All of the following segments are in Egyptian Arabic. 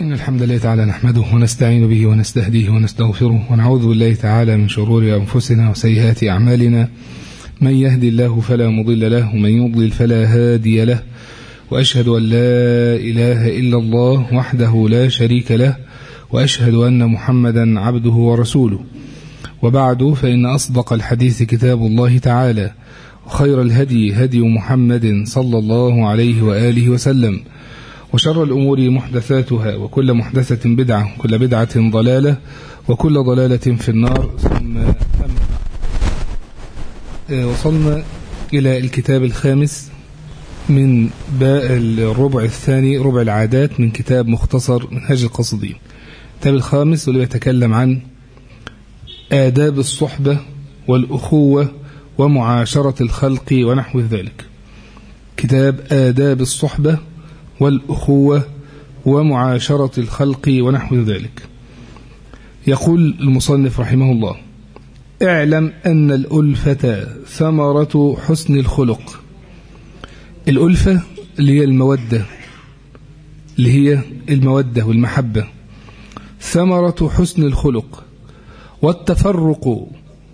إن الحمد لله تعالى نحمده ونستعين به ونستهديه ونستغفره ونعوذ بالله تعالى من شرور أنفسنا وسيئات أعمالنا من يهدي الله فلا مضل له ومن يضلل فلا هادي له وأشهد أن لا إله إلا الله وحده لا شريك له وأشهد أن محمدا عبده ورسوله وبعد فإن أصدق الحديث كتاب الله تعالى وخير الهدي هدي محمد صلى الله عليه وآله وسلم وشر الأمور محدثاتها وكل محدثة بدعة وكل بدعة ضلالة وكل ضلالة في النار ثم أما وصلنا إلى الكتاب الخامس من باء الربع الثاني ربع العادات من كتاب مختصر منهج القصدين الكتاب الخامس واللي يتكلم عن آداب الصحبة والأخوة ومعاشرة الخلق ونحو ذلك كتاب آداب الصحبة والأخوة ومعاشرة الخلق ونحو ذلك يقول المصنف رحمه الله اعلم أن الألفة ثمرة حسن الخلق الألفة اللي هي المودة اللي هي المودة والمحبة ثمرة حسن الخلق والتفرق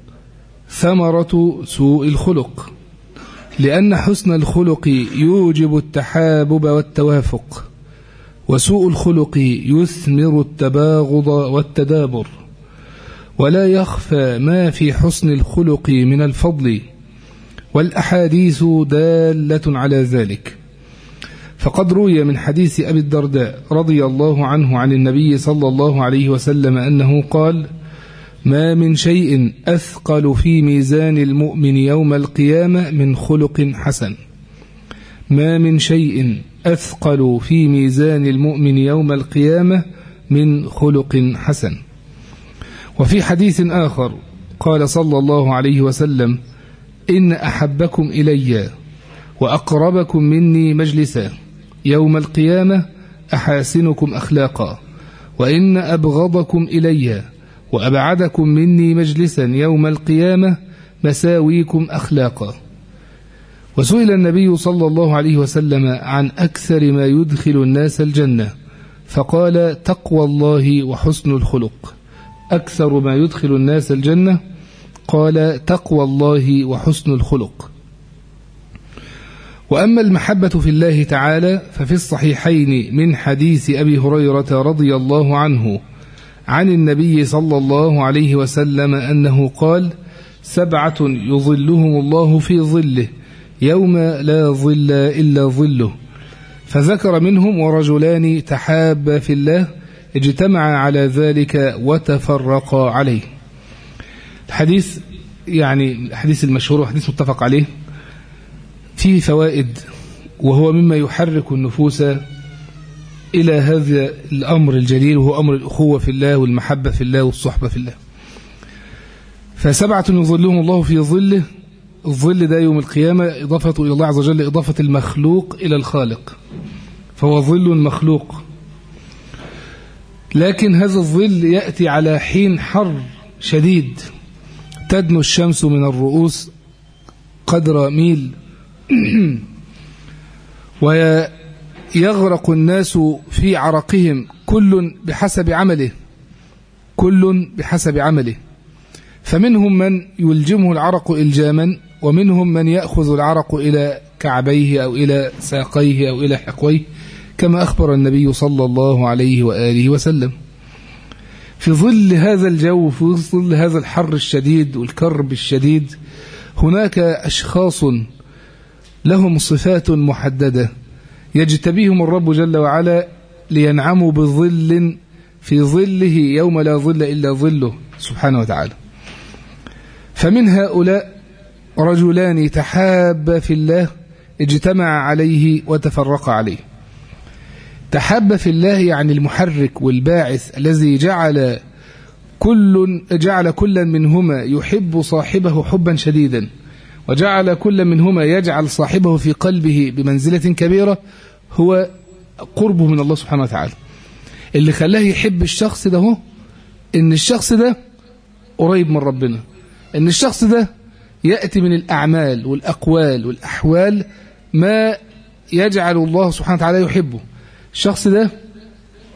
ثمرة سوء الخلق لأن حسن الخلق يوجب التحابب والتوافق وسوء الخلق يثمر التباغض والتدابر ولا يخفى ما في حسن الخلق من الفضل والأحاديث دالة على ذلك فقد روي من حديث أبي الدرداء رضي الله عنه عن النبي صلى الله عليه وسلم أنه قال ما من شيء أثقل في ميزان المؤمن يوم القيامة من خلق حسن ما من شيء أثقل في ميزان المؤمن يوم القيامة من خلق حسن وفي حديث آخر قال صلى الله عليه وسلم إن أحبكم إلي وأقربكم مني مجلسا يوم القيامة أحاسنكم أخلاقا وإن أبغضكم إلي وأبعدكم مني مجلسا يوم القيامة مساويكم أخلاقا وسئل النبي صلى الله عليه وسلم عن أكثر ما يدخل الناس الجنة فقال تقوى الله وحسن الخلق أكثر ما يدخل الناس الجنة قال تقوى الله وحسن الخلق وأما المحبة في الله تعالى ففي الصحيحين من حديث أبي هريرة رضي الله عنه عن النبي صلى الله عليه وسلم أنه قال سبعة يظلهم الله في ظله يوم لا ظل إلا ظله فذكر منهم ورجلان تحابا في الله اجتمعا على ذلك وتفرقا عليه الحديث يعني الحديث المشهور وحديث متفق عليه فيه فوائد وهو مما يحرك النفوس إلى هذا الأمر الجليل وهو أمر الأخوة في الله والمحبة في الله والصحبة في الله فسبعة يظلهم الله في ظله الظل ده يوم القيامة إضافة إلى الله عز وجل إضافة المخلوق إلى الخالق فهو ظل مخلوق لكن هذا الظل يأتي على حين حر شديد تدنو الشمس من الرؤوس قدر ميل ويغرق الناس في عرقهم كل بحسب عمله كل بحسب عمله فمنهم من يلجمه العرق إلجاما ومنهم من يأخذ العرق إلى كعبيه أو إلى ساقيه أو إلى حقويه كما أخبر النبي صلى الله عليه وآله وسلم في ظل هذا الجو في ظل هذا الحر الشديد والكرب الشديد هناك أشخاص لهم صفات محددة يجتبيهم الرب جل وعلا لينعموا بظل في ظله يوم لا ظل إلا ظله سبحانه وتعالى فمن هؤلاء رجلان تحابا في الله اجتمع عليه وتفرق عليه تحاب في الله يعني المحرك والباعث الذي جعل كل جعل كل منهما يحب صاحبه حبا شديدا وجعل كل منهما يجعل صاحبه في قلبه بمنزلة كبيرة هو قربه من الله سبحانه وتعالى اللي خلاه يحب الشخص ده هو ان الشخص ده قريب من ربنا ان الشخص ده يأتي من الأعمال والأقوال والأحوال ما يجعل الله سبحانه وتعالى يحبه الشخص ده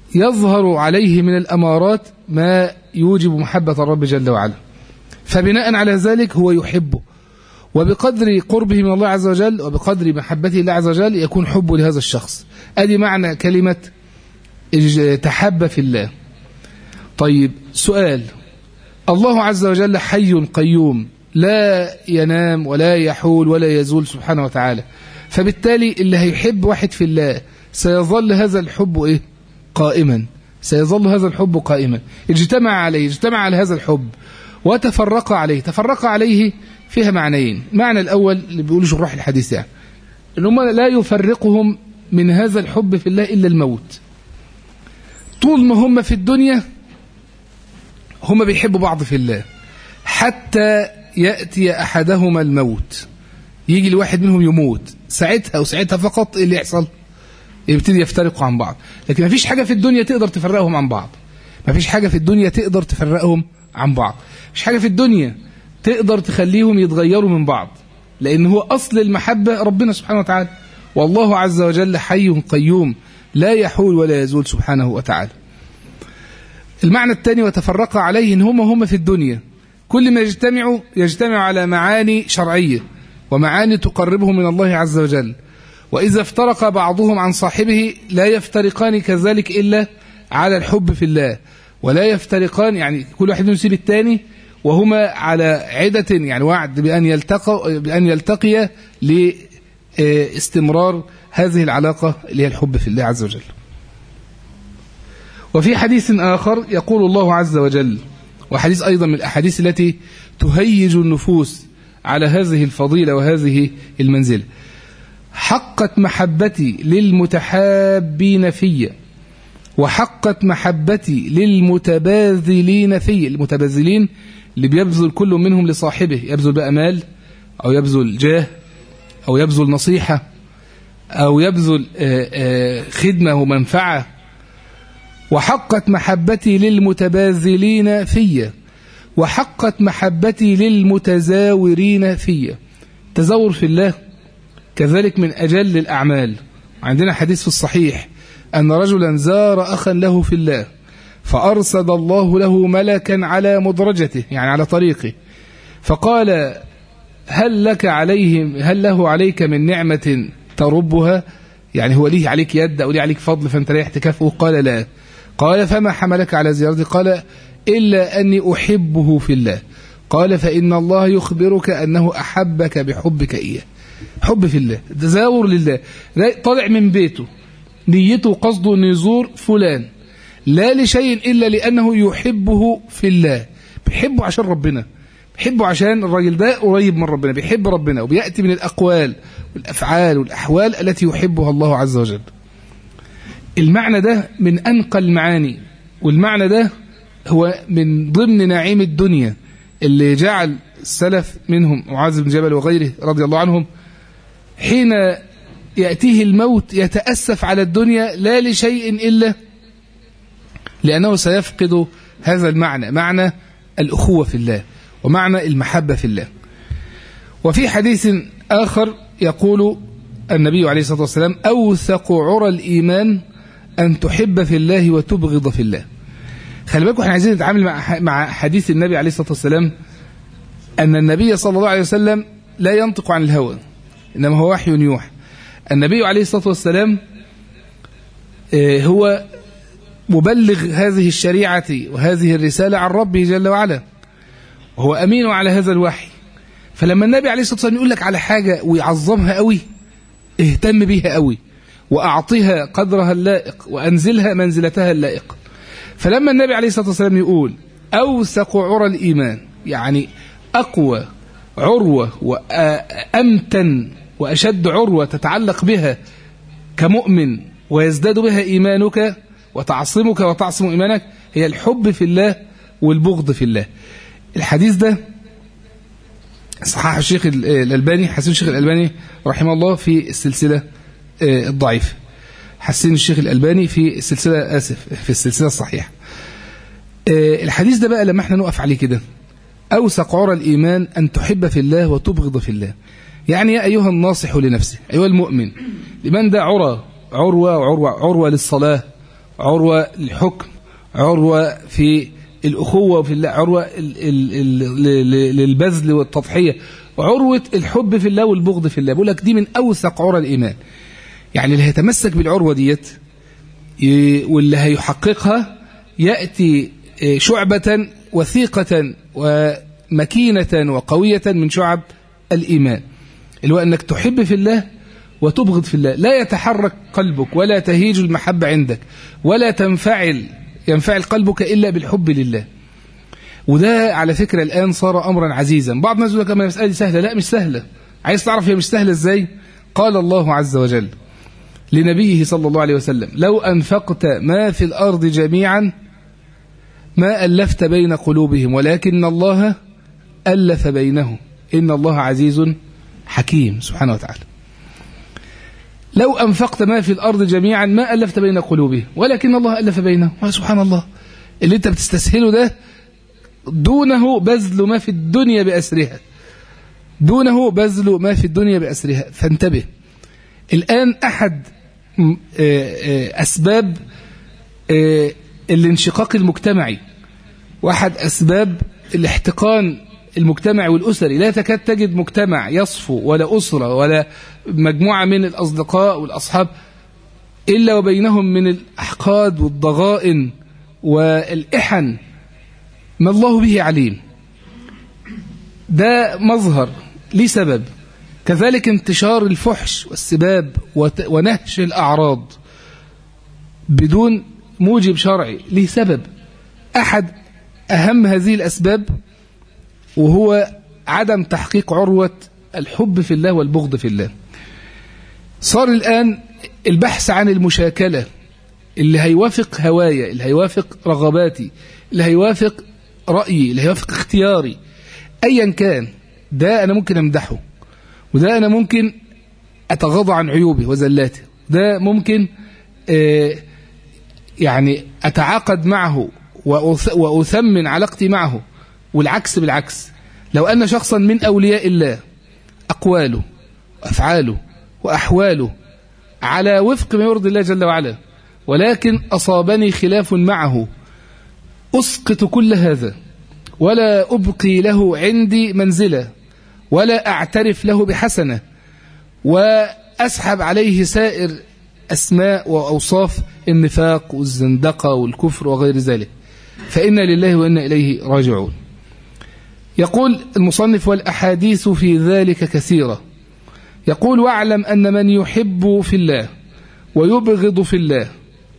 يظهر عليه من الأمارات ما يوجب محبة الرب جل وعلا فبناء على ذلك هو يحبه وبقدر قربه من الله عز وجل وبقدر محبته الله عز وجل يكون حبه لهذا الشخص ادي معنى كلمة تحب في الله طيب سؤال الله عز وجل حي قيوم لا ينام ولا يحول ولا يزول سبحانه وتعالى فبالتالي اللي هيحب واحد في الله سيظل هذا الحب ايه قائما سيظل هذا الحب قائما اجتمع عليه اجتمع على هذا الحب وتفرق عليه تفرق عليه فيها معنيين معنى الأول اللي بيقولوا شراح الحديث يعني ان هم لا يفرقهم من هذا الحب في الله إلا الموت طول ما هم في الدنيا هم بيحبوا بعض في الله حتى يأتي أحدهما الموت يجي الواحد منهم يموت ساعتها وساعتها فقط اللي يحصل يبتدي يفترقوا عن بعض لكن ما فيش حاجة في الدنيا تقدر تفرقهم عن بعض ما فيش حاجة في الدنيا تقدر تفرقهم عن بعض مش حاجة في الدنيا تقدر تخليهم يتغيروا من بعض لأن هو أصل المحبة ربنا سبحانه وتعالى والله عز وجل حي قيوم لا يحول ولا يزول سبحانه وتعالى المعنى الثاني وتفرق عليه إن هم هم في الدنيا كل ما يجتمعوا يجتمعوا على معاني شرعية ومعاني تقربهم من الله عز وجل وإذا افترق بعضهم عن صاحبه لا يفترقان كذلك إلا على الحب في الله ولا يفترقان يعني كل واحد يسيب الثاني وهما على عدة يعني وعد بأن يلتقى بأن يلتقي لاستمرار هذه العلاقة اللي هي الحب في الله عز وجل. وفي حديث آخر يقول الله عز وجل وحديث أيضا من الأحاديث التي تهيج النفوس على هذه الفضيلة وهذه المنزلة حقت محبتي للمتحابين في وحقت محبتي للمتباذلين في المتباذلين اللي بيبذل كل منهم لصاحبه يبذل بقى مال أو يبذل جاه أو يبذل نصيحة أو يبذل خدمة ومنفعة وحقت محبتي للمتباذلين في وحقت محبتي للمتزاورين في تزور في الله كذلك من أجل الأعمال عندنا حديث في الصحيح أن رجلا زار أخا له في الله فأرسل الله له ملكا على مدرجته يعني على طريقه فقال هل لك عليهم هل له عليك من نعمة تربها يعني هو ليه عليك يد أو ليه عليك فضل فأنت لا تكافئه قال لا قال فما حملك على زيارته قال إلا أني أحبه في الله قال فإن الله يخبرك أنه أحبك بحبك إياه حب في الله تزاور لله طالع من بيته نيته وقصده أن يزور فلان لا لشيء إلا لأنه يحبه في الله بيحبه عشان ربنا بيحبه عشان الراجل ده قريب من ربنا بيحب ربنا وبيأتي من الأقوال والأفعال والأحوال التي يحبها الله عز وجل المعنى ده من أنقى المعاني والمعنى ده هو من ضمن نعيم الدنيا اللي جعل السلف منهم معاذ بن جبل وغيره رضي الله عنهم حين يأتيه الموت يتأسف على الدنيا لا لشيء إلا لأنه سيفقد هذا المعنى معنى الأخوة في الله ومعنى المحبة في الله وفي حديث آخر يقول النبي عليه الصلاة والسلام أوثق عرى الإيمان أن تحب في الله وتبغض في الله خلي بالكم احنا عايزين نتعامل مع مع حديث النبي عليه الصلاة والسلام أن النبي صلى الله عليه وسلم لا ينطق عن الهوى إنما هو وحي يوحى النبي عليه الصلاة والسلام هو مبلغ هذه الشريعة وهذه الرسالة عن ربه جل وعلا وهو أمين على هذا الوحي فلما النبي عليه الصلاة والسلام يقول لك على حاجة ويعظمها قوي اهتم بيها قوي وأعطيها قدرها اللائق وأنزلها منزلتها اللائق فلما النبي عليه الصلاة والسلام يقول أوثق عرى الإيمان يعني أقوى عروة وأمتن وأشد عروة تتعلق بها كمؤمن ويزداد بها إيمانك وتعصمك وتعصم إيمانك هي الحب في الله والبغض في الله الحديث ده صحح الشيخ الألباني حسين الشيخ الألباني رحمه الله في السلسلة الضعيفة حسين الشيخ الألباني في السلسلة آسف في السلسلة الصحيحة الحديث ده بقى لما احنا نقف عليه كده أوثق عرى الإيمان أن تحب في الله وتبغض في الله يعني يا أيها الناصح لنفسه أيها المؤمن لمن ده عرى عروة وعروة عروة للصلاة عروة للحكم عروة في الأخوة في الله عروة للبذل والتضحية عروة الحب في الله والبغض في الله بقول لك دي من أوثق عرى الإيمان يعني اللي هيتمسك بالعروة ديت واللي هيحققها يأتي شعبة وثيقة ومكينة وقوية من شعب الإيمان اللي هو أنك تحب في الله وتبغض في الله لا يتحرك قلبك ولا تهيج المحبة عندك ولا تنفعل ينفعل قلبك إلا بالحب لله وده على فكرة الآن صار أمرا عزيزا بعض الناس يقول لك المسألة سهلة لا مش سهلة عايز تعرف هي مش سهلة إزاي قال الله عز وجل لنبيه صلى الله عليه وسلم لو أنفقت ما في الأرض جميعا ما ألفت بين قلوبهم ولكن الله ألف بينهم إن الله عزيز حكيم سبحانه وتعالى لو أنفقت ما في الأرض جميعا ما ألفت بين قلوبهم ولكن الله ألف بينهم سبحان الله اللي أنت بتستسهله ده دونه بذل ما في الدنيا بأسرها دونه بذل ما في الدنيا بأسرها فانتبه الآن أحد أسباب الانشقاق المجتمعي واحد أسباب الاحتقان المجتمعي والأسري لا تكاد تجد مجتمع يصفو ولا أسرة ولا مجموعة من الأصدقاء والأصحاب إلا وبينهم من الأحقاد والضغائن والإحن ما الله به عليم ده مظهر ليه سبب كذلك انتشار الفحش والسباب ونهش الأعراض بدون موجب شرعي ليه سبب أحد أهم هذه الأسباب وهو عدم تحقيق عروة الحب في الله والبغض في الله صار الآن البحث عن المشاكلة اللي هيوافق هوايا اللي هيوافق رغباتي اللي هيوافق رأيي اللي هيوافق اختياري أيا كان ده أنا ممكن أمدحه وده أنا ممكن أتغاضى عن عيوبه وزلاته ده ممكن آه يعني أتعاقد معه وأثمن علاقتي معه والعكس بالعكس لو أن شخصا من أولياء الله أقواله وأفعاله وأحواله على وفق ما يرضي الله جل وعلا ولكن أصابني خلاف معه أسقط كل هذا ولا أبقي له عندي منزلة ولا أعترف له بحسنة وأسحب عليه سائر أسماء وأوصاف النفاق والزندقة والكفر وغير ذلك فإنا لله وإنا إليه راجعون يقول المصنف والأحاديث في ذلك كثيرة يقول واعلم أن من يحب في الله ويبغض في الله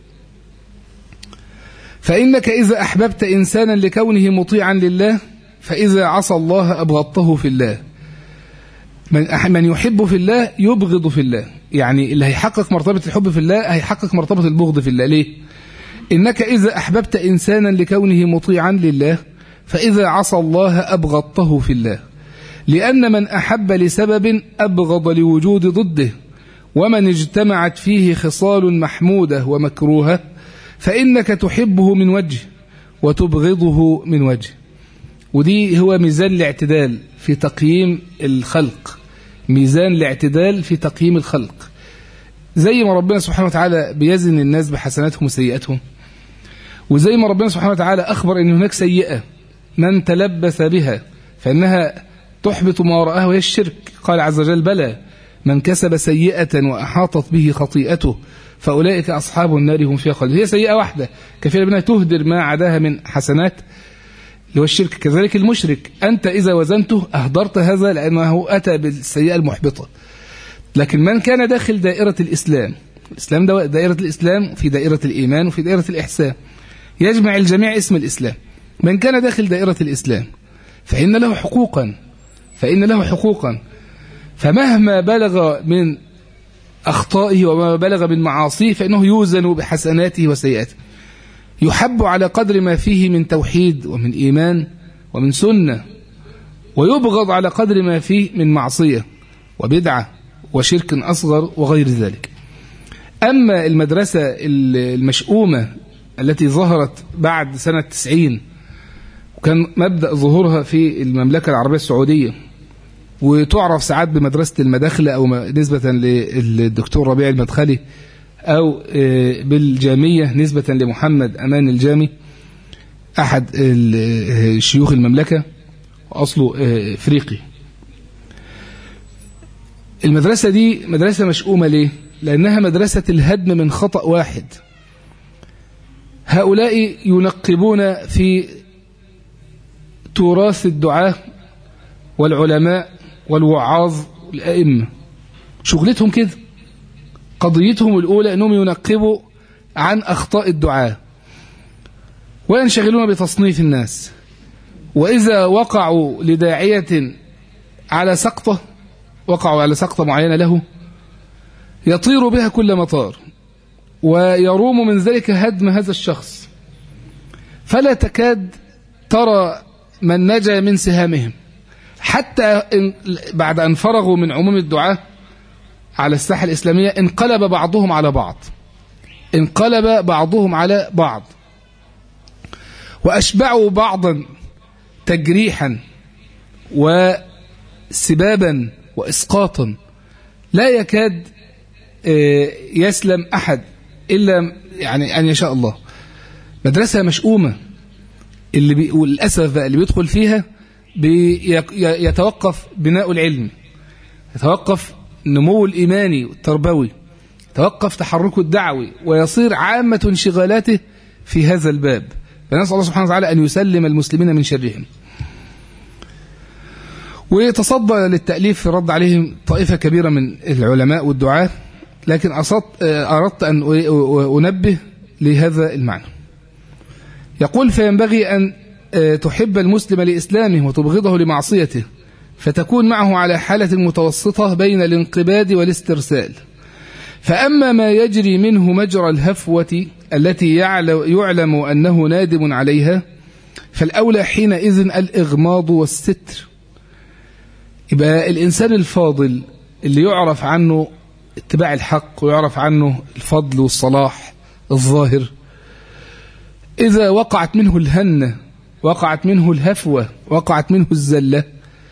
فإنك إذا أحببت إنسانا لكونه مطيعا لله فإذا عصى الله أبغضته في الله من من يحب في الله يبغض في الله يعني اللي هيحقق مرتبة الحب في الله هيحقق مرتبة البغض في الله ليه إنك إذا أحببت إنسانا لكونه مطيعا لله فإذا عصى الله أبغضته في الله لأن من أحب لسبب أبغض لوجود ضده ومن اجتمعت فيه خصال محمودة ومكروهة فإنك تحبه من وجه وتبغضه من وجه ودي هو ميزان الاعتدال في تقييم الخلق ميزان الاعتدال في تقييم الخلق زي ما ربنا سبحانه وتعالى بيزن الناس بحسناتهم وسيئاتهم وزي ما ربنا سبحانه وتعالى أخبر أن هناك سيئة من تلبس بها فإنها تحبط ما وراءها وهي الشرك قال عز وجل بلى من كسب سيئة وأحاطت به خطيئته فأولئك أصحاب النار هم فيها خالدون هي سيئة واحدة كفيلة بأنها تهدر ما عداها من حسنات اللي هو الشرك كذلك المشرك أنت إذا وزنته أهدرت هذا لأنه أتى بالسيئة المحبطة لكن من كان داخل دائرة الإسلام الإسلام دائرة الإسلام في دائرة الإيمان وفي دائرة الإحسان يجمع الجميع اسم الإسلام من كان داخل دائرة الإسلام فإن له حقوقا فإن له حقوقا فمهما بلغ من أخطائه وما بلغ من معاصيه فإنه يوزن بحسناته وسيئاته يحب على قدر ما فيه من توحيد ومن إيمان ومن سنة ويبغض على قدر ما فيه من معصية وبدعة وشرك أصغر وغير ذلك أما المدرسة المشؤومة التي ظهرت بعد سنة 90 وكان مبدأ ظهورها في المملكة العربية السعودية وتعرف ساعات بمدرسة المداخلة أو نسبة للدكتور ربيع المدخلي أو بالجامية نسبة لمحمد أمان الجامي أحد شيوخ المملكة وأصله إفريقي المدرسة دي مدرسة مشؤومة ليه؟ لأنها مدرسة الهدم من خطأ واحد هؤلاء ينقبون في تراث الدعاة والعلماء والوعاظ والأئمة شغلتهم كده قضيتهم الأولى أنهم ينقبوا عن أخطاء الدعاة وينشغلون بتصنيف الناس وإذا وقعوا لداعية على سقطة وقعوا على سقطة معينة له يطير بها كل مطار ويروم من ذلك هدم هذا الشخص فلا تكاد ترى من نجا من سهامهم حتى إن بعد أن فرغوا من عموم الدعاء على الساحة الإسلامية انقلب بعضهم على بعض انقلب بعضهم على بعض وأشبعوا بعضا تجريحا وسبابا وإسقاطا لا يكاد يسلم أحد إلا يعني أن يشاء الله مدرسة مشؤومة اللي بي والأسف بقى اللي بيدخل فيها يتوقف بناء العلم يتوقف نمو الإيماني والتربوي يتوقف تحركه الدعوي ويصير عامة انشغالاته في هذا الباب فنسأل الله سبحانه وتعالى أن يسلم المسلمين من شرهم وتصدى للتأليف في رد عليهم طائفة كبيرة من العلماء والدعاة لكن أردت أن أنبه لهذا المعنى يقول فينبغي أن تحب المسلم لإسلامه وتبغضه لمعصيته فتكون معه على حالة متوسطة بين الانقباد والاسترسال فأما ما يجري منه مجرى الهفوة التي يعلم أنه نادم عليها فالأولى حينئذ الإغماض والستر يبقى الإنسان الفاضل اللي يعرف عنه اتباع الحق ويعرف عنه الفضل والصلاح الظاهر إذا وقعت منه الهنة وقعت منه الهفوة وقعت منه الزلة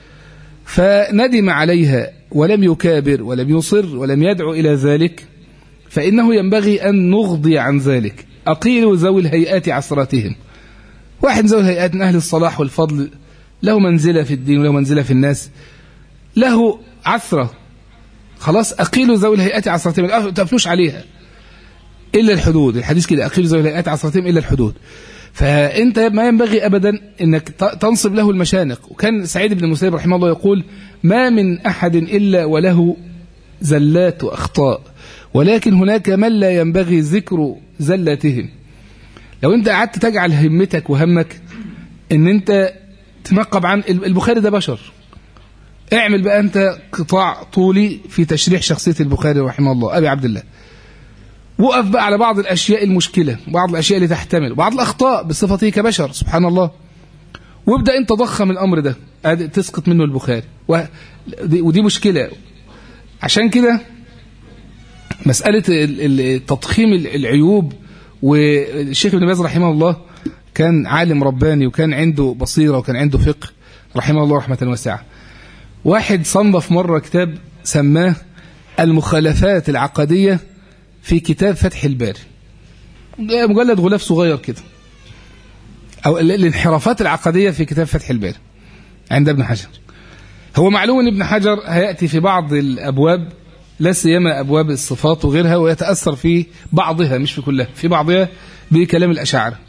فندم عليها ولم يكابر ولم يصر ولم يدعو إلى ذلك فإنه ينبغي أن نغضي عن ذلك أقيلوا ذوي الهيئات عصراتهم واحد ذوي الهيئات من أهل الصلاح والفضل له منزلة في الدين وله منزلة في الناس له عثرة خلاص أقيلوا ذوي الهيئات عصراتهم ما تقفلوش عليها إلا الحدود الحديث كده أقيلوا ذوي الهيئات عصراتهم إلا الحدود فأنت ما ينبغي أبدا أنك تنصب له المشانق وكان سعيد بن المسيب رحمه الله يقول ما من أحد إلا وله زلات وأخطاء ولكن هناك من لا ينبغي ذكر زلاتهم لو أنت قعدت تجعل همتك وهمك أن أنت تنقب عن البخاري ده بشر اعمل بقى أنت قطاع طولي في تشريح شخصية البخاري رحمه الله أبي عبد الله وقف بقى على بعض الأشياء المشكلة بعض الأشياء اللي تحتمل بعض الأخطاء بصفته كبشر سبحان الله وابدأ أنت ضخم الأمر ده تسقط منه البخاري ودي مشكلة عشان كده مسألة تضخيم العيوب والشيخ ابن باز رحمه الله كان عالم رباني وكان عنده بصيرة وكان عنده فقه رحمه الله رحمة واسعة واحد صنف مرة كتاب سماه المخالفات العقدية في كتاب فتح الباري مجلد غلاف صغير كده أو الانحرافات العقدية في كتاب فتح الباري عند ابن حجر هو معلوم ان ابن حجر هيأتي في بعض الأبواب لا سيما أبواب الصفات وغيرها ويتأثر في بعضها مش في كلها في بعضها بكلام الأشاعرة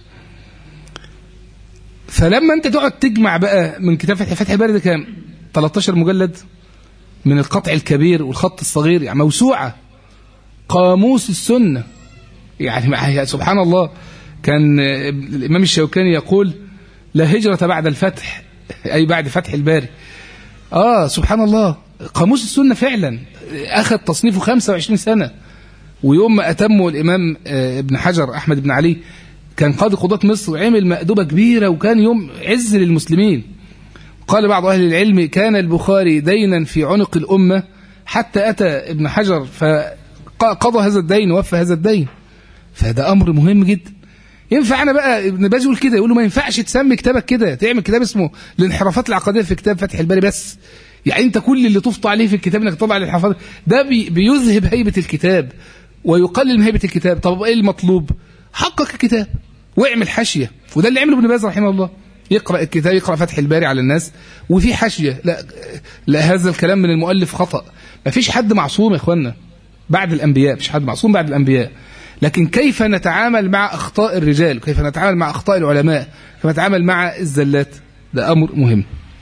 فلما أنت تقعد تجمع بقى من كتاب فتح فتح الباري ده كام 13 مجلد من القطع الكبير والخط الصغير يعني موسوعة قاموس السنة يعني سبحان الله كان الإمام الشوكاني يقول لا هجرة بعد الفتح أي بعد فتح الباري آه سبحان الله قاموس السنة فعلا أخذ تصنيفه 25 سنة ويوم ما أتمه الإمام ابن حجر أحمد بن علي كان قاضي قضاة مصر عمل مأدبة كبيرة وكان يوم عز للمسلمين قال بعض أهل العلم كان البخاري دينا في عنق الأمة حتى أتى ابن حجر فقضى هذا الدين ووفى هذا الدين فهذا أمر مهم جدا ينفع أنا بقى ابن باز يقول كده يقول له ما ينفعش تسمي كتابك كده تعمل كتاب اسمه الانحرافات العقدية في كتاب فتح الباري بس يعني انت كل اللي تفطى عليه في الكتاب انك تطلع الانحرافات ده بي بيذهب هيبة الكتاب ويقلل من هيبة الكتاب طب ايه المطلوب حقق الكتاب واعمل حاشية وده اللي عمله ابن باز رحمه الله يقرأ الكتاب يقرأ فتح الباري على الناس وفي حاشية لا, لا هذا الكلام من المؤلف خطأ ما فيش حد معصوم يا اخوانا بعد الأنبياء مش حد معصوم بعد الأنبياء لكن كيف نتعامل مع أخطاء الرجال كيف نتعامل مع أخطاء العلماء كيف نتعامل مع الزلات ده أمر مهم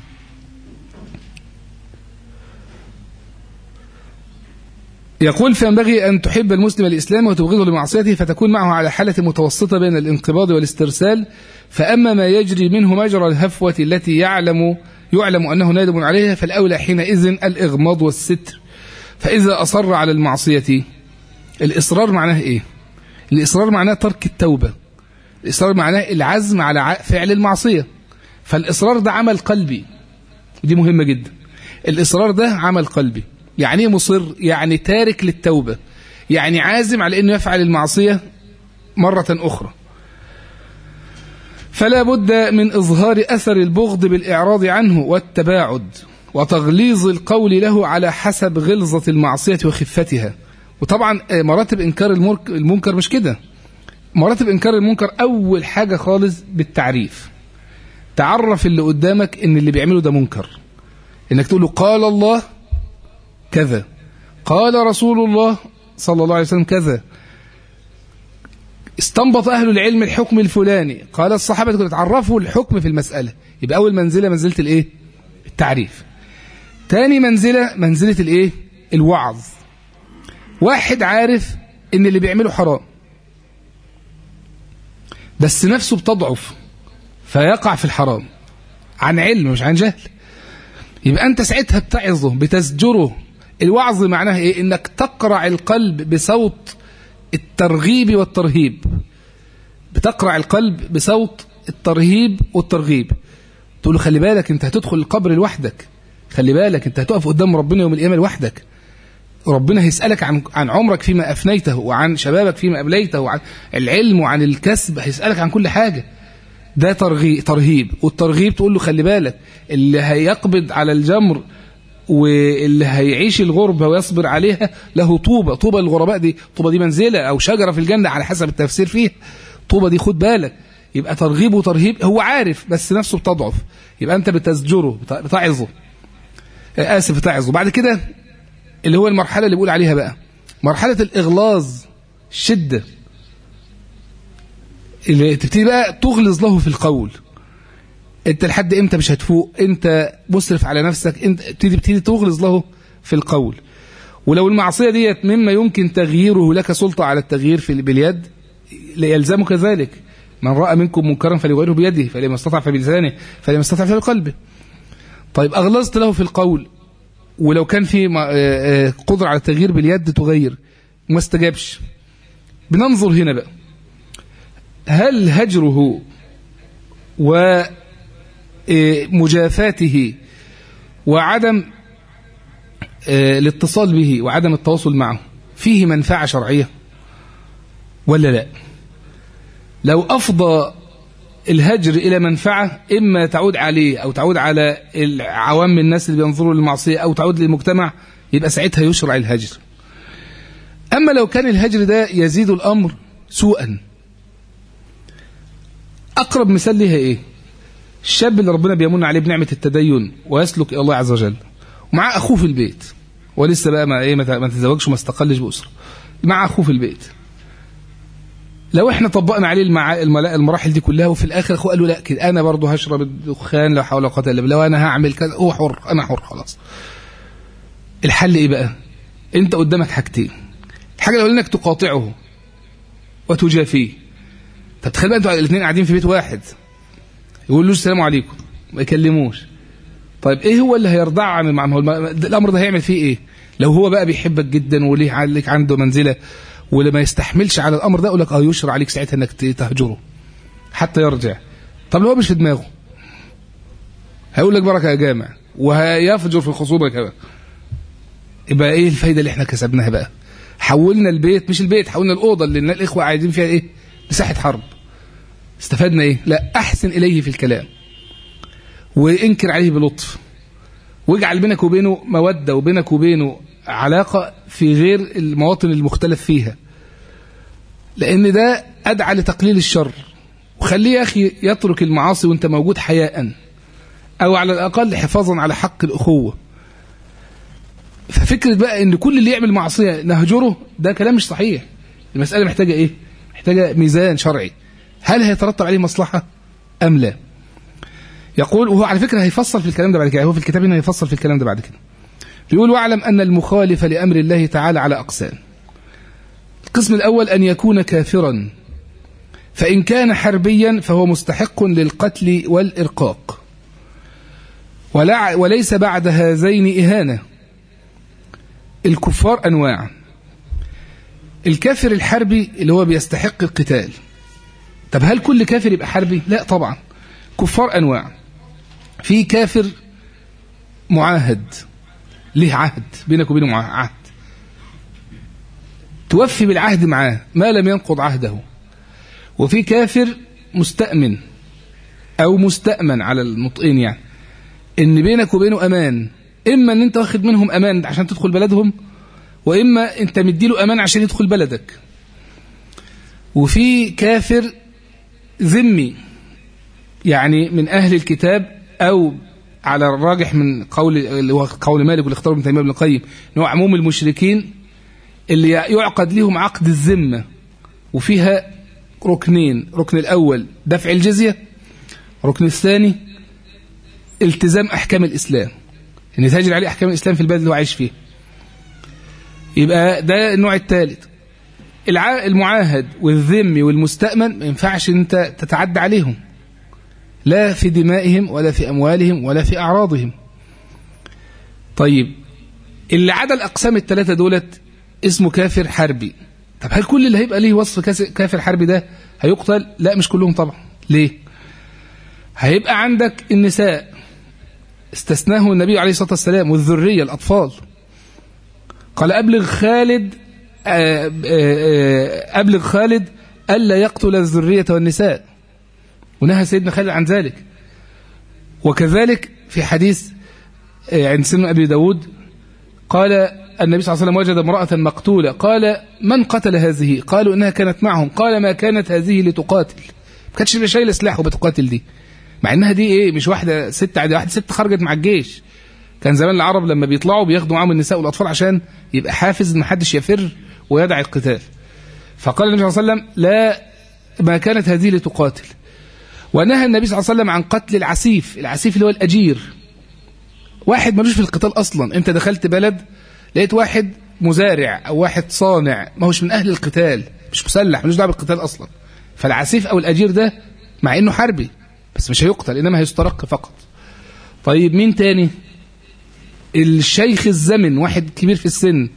يقول فينبغي أن تحب المسلم الإسلام وتبغضه لمعصيته فتكون معه على حالة متوسطة بين الانقباض والاسترسال فأما ما يجري منه مجرى الهفوة التي يعلم يعلم أنه نادم عليها فالأولى حينئذ الإغماض والستر فإذا أصر على المعصية الإصرار معناه إيه؟ الإصرار معناه ترك التوبة الإصرار معناه العزم على فعل المعصية فالإصرار ده عمل قلبي ودي مهمة جدا الإصرار ده عمل قلبي يعني ايه مصر يعني تارك للتوبة يعني عازم على أنه يفعل المعصية مرة أخرى فلا بد من إظهار أثر البغض بالإعراض عنه والتباعد وتغليظ القول له على حسب غلظة المعصية وخفتها وطبعا مراتب إنكار المنكر مش كده مراتب إنكار المنكر أول حاجة خالص بالتعريف تعرف اللي قدامك إن اللي بيعمله ده منكر إنك تقول له قال الله كذا قال رسول الله صلى الله عليه وسلم كذا استنبط أهل العلم الحكم الفلاني قال الصحابة كانوا تعرفوا الحكم في المسألة يبقى أول منزلة منزلة الإيه التعريف تاني منزلة منزلة الإيه الوعظ واحد عارف إن اللي بيعمله حرام بس نفسه بتضعف فيقع في الحرام عن علم مش عن جهل يبقى أنت ساعتها بتعظه بتزجره الوعظ معناه إيه إنك تقرع القلب بصوت الترغيب والترهيب بتقرع القلب بصوت الترهيب والترغيب تقول له خلي بالك انت هتدخل القبر لوحدك خلي بالك انت هتقف قدام ربنا يوم القيامه لوحدك ربنا هيسألك عن عن عمرك فيما أفنيته وعن شبابك فيما أبليته وعن العلم وعن الكسب هيسألك عن كل حاجة ده ترغيب ترهيب والترغيب تقول له خلي بالك اللي هيقبض على الجمر واللي هيعيش الغربة ويصبر عليها له طوبة طوبة للغرباء دي طوبة دي منزلة أو شجرة في الجنة على حسب التفسير فيه طوبة دي خد بالك يبقى ترغيب وترهيب هو عارف بس نفسه بتضعف يبقى أنت بتزجره بتعظه آسف بتعظه بعد كده اللي هو المرحلة اللي بقول عليها بقى مرحلة الإغلاظ الشدة اللي تبتدي بقى تغلظ له في القول انت لحد امتى مش هتفوق انت مسرف على نفسك انت تبتدي بتبتدي تغلظ له في القول ولو المعصية ديت مما يمكن تغييره لك سلطة على التغيير في باليد يلزمك ذلك من رأى منكم منكرا فليغيره بيده فلما استطاع فبلسانه فلما استطاع فبقلبه طيب أغلظت له في القول ولو كان في قدرة على التغيير باليد تغير وما استجابش بننظر هنا بقى هل هجره ومجافاته وعدم الاتصال به وعدم التواصل معه فيه منفعة شرعية ولا لا لو أفضى الهجر إلى منفعة إما تعود عليه أو تعود على عوام الناس اللي بينظروا للمعصية أو تعود للمجتمع يبقى ساعتها يشرع الهجر أما لو كان الهجر ده يزيد الأمر سوءا أقرب مثال لها إيه الشاب اللي ربنا بيمن عليه بنعمة التدين ويسلك إلى الله عز وجل ومعاه أخوه في البيت ولسه بقى ما إيه ما تزوجش وما استقلش بأسرة مع أخوه في البيت لو احنا طبقنا عليه المع... المراحل دي كلها وفي الاخر اخوه قال له لا كده انا برضه هشرب الدخان لا حول ولا قوه الا بالله وانا هعمل كذا هو حر انا حر خلاص الحل ايه بقى انت قدامك حاجتين الحاجه الاولانيه انك تقاطعه وتجافيه طب تخيل بقى انتوا الاثنين قاعدين في بيت واحد يقول له السلام عليكم ما يكلموش طيب ايه هو اللي هيرضعه عن المعامله الامر ده هيعمل فيه ايه لو هو بقى بيحبك جدا وليه عليك عنده منزله ولما يستحملش على الامر ده يقول لك اه يشرع عليك ساعتها انك تهجره حتى يرجع طب لو هو مش في دماغه هيقول لك بركه يا جامع وهيفجر في الخصوبه كمان يبقى ايه الفايده اللي احنا كسبناها بقى حولنا البيت مش البيت حولنا الاوضه اللي الاخوه قاعدين فيها ايه مساحه حرب استفدنا ايه لا احسن اليه في الكلام وانكر عليه بلطف واجعل بينك وبينه موده وبينك وبينه علاقة في غير المواطن المختلف فيها لأن ده أدعى لتقليل الشر وخليه يا أخي يترك المعاصي وانت موجود حياء أو على الأقل حفاظا على حق الأخوة ففكرة بقى ان كل اللي يعمل معصية نهجره ده كلام مش صحيح المسألة محتاجة ايه محتاجة ميزان شرعي هل هيترتب عليه مصلحة ام لا يقول وهو على فكرة هيفصل في الكلام ده بعد كده هو في الكتاب هنا هيفصل في الكلام ده بعد كده بيقول واعلم أن المخالف لأمر الله تعالى على أقسام القسم الأول أن يكون كافرا فإن كان حربيا فهو مستحق للقتل والإرقاق ولا وليس بعد هذين إهانة الكفار أنواع الكافر الحربي اللي هو بيستحق القتال طب هل كل كافر يبقى حربي؟ لا طبعا كفار أنواع في كافر معاهد ليه عهد بينك وبينه معاه عهد توفي بالعهد معاه ما لم ينقض عهده وفي كافر مستأمن أو مستأمن على المطئين يعني إن بينك وبينه أمان إما إن أنت واخد منهم أمان عشان تدخل بلدهم وإما أنت مديله أمان عشان يدخل بلدك وفي كافر ذمي يعني من أهل الكتاب أو على الراجح من قول اللي هو قول مالك واللي اختاره ابن تيميه ابن القيم ان هو عموم المشركين اللي يعقد لهم عقد الذمه وفيها ركنين ركن الاول دفع الجزيه الركن الثاني التزام احكام الاسلام ان يتهاجر عليه احكام الاسلام في البلد اللي هو عايش فيه يبقى ده النوع الثالث المعاهد والذمي والمستأمن ما ينفعش انت تتعدى عليهم لا في دمائهم ولا في أموالهم ولا في أعراضهم طيب اللي عدا الأقسام الثلاثة دولت اسمه كافر حربي طب هل كل اللي هيبقى ليه وصف كافر حربي ده هيقتل لا مش كلهم طبعا ليه هيبقى عندك النساء استثناه النبي عليه الصلاة والسلام والذرية الأطفال قال أبلغ خالد أبلغ خالد ألا يقتل الذرية والنساء ونهى سيدنا خالد عن ذلك وكذلك في حديث عند سن أبي داود قال النبي صلى الله عليه وسلم وجد امرأة مقتولة قال من قتل هذه قالوا إنها كانت معهم قال ما كانت هذه لتقاتل ما كانتش شايله سلاح وبتقاتل دي مع انها دي ايه مش واحده ست عاديه واحده ست خرجت مع الجيش كان زمان العرب لما بيطلعوا بياخدوا معاهم النساء والاطفال عشان يبقى حافز ان محدش يفر ويدع القتال فقال النبي صلى الله عليه وسلم لا ما كانت هذه لتقاتل ونهى النبي صلى الله عليه وسلم عن قتل العسيف العسيف اللي هو الأجير واحد ملوش في القتال أصلا أنت دخلت بلد لقيت واحد مزارع أو واحد صانع ما هوش من أهل القتال مش مسلح ملوش دعوه بالقتال أصلا فالعسيف أو الأجير ده مع إنه حربي بس مش هيقتل إنما هيسترق فقط طيب مين تاني الشيخ الزمن واحد كبير في السن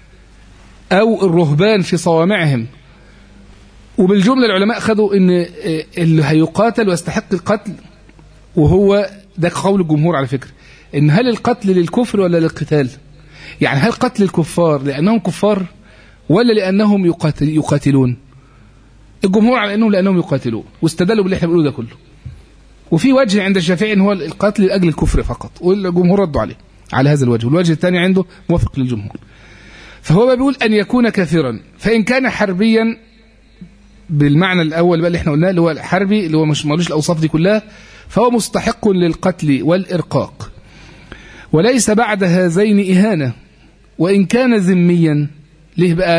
أو الرهبان في صوامعهم وبالجملة العلماء خدوا ان اللي هيقاتل ويستحق القتل وهو ده قول الجمهور على فكرة ان هل القتل للكفر ولا للقتال يعني هل قتل الكفار لأنهم كفار ولا لأنهم يقاتل يقاتلون الجمهور على أنهم لأنهم يقاتلون واستدلوا باللي احنا بنقوله ده كله وفي وجه عند الشافعي ان هو القتل لأجل الكفر فقط والجمهور ردوا عليه على هذا الوجه والوجه الثاني عنده موافق للجمهور فهو بيقول أن يكون كافرا فإن كان حربيا بالمعنى الأول بقى اللي احنا قلناه اللي هو الحربي اللي هو مش مالوش الأوصاف دي كلها فهو مستحق للقتل والإرقاق وليس بعد هذين إهانة وإن كان ذميا ليه بقى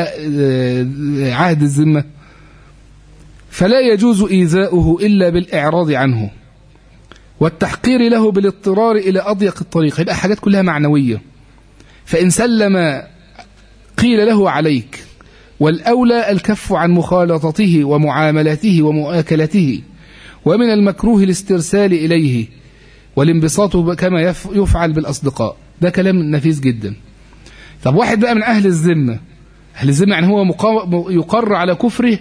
عهد الذمة فلا يجوز إيذاؤه إلا بالإعراض عنه والتحقير له بالاضطرار إلى أضيق الطريق يبقى حاجات كلها معنوية فإن سلم قيل له عليك والأولى الكف عن مخالطته ومعاملته ومؤاكلته ومن المكروه الاسترسال إليه والانبساط كما يفعل بالأصدقاء ده كلام نفيس جدا طب واحد بقى من أهل الذمة أهل الذمة يعني هو يقر على كفره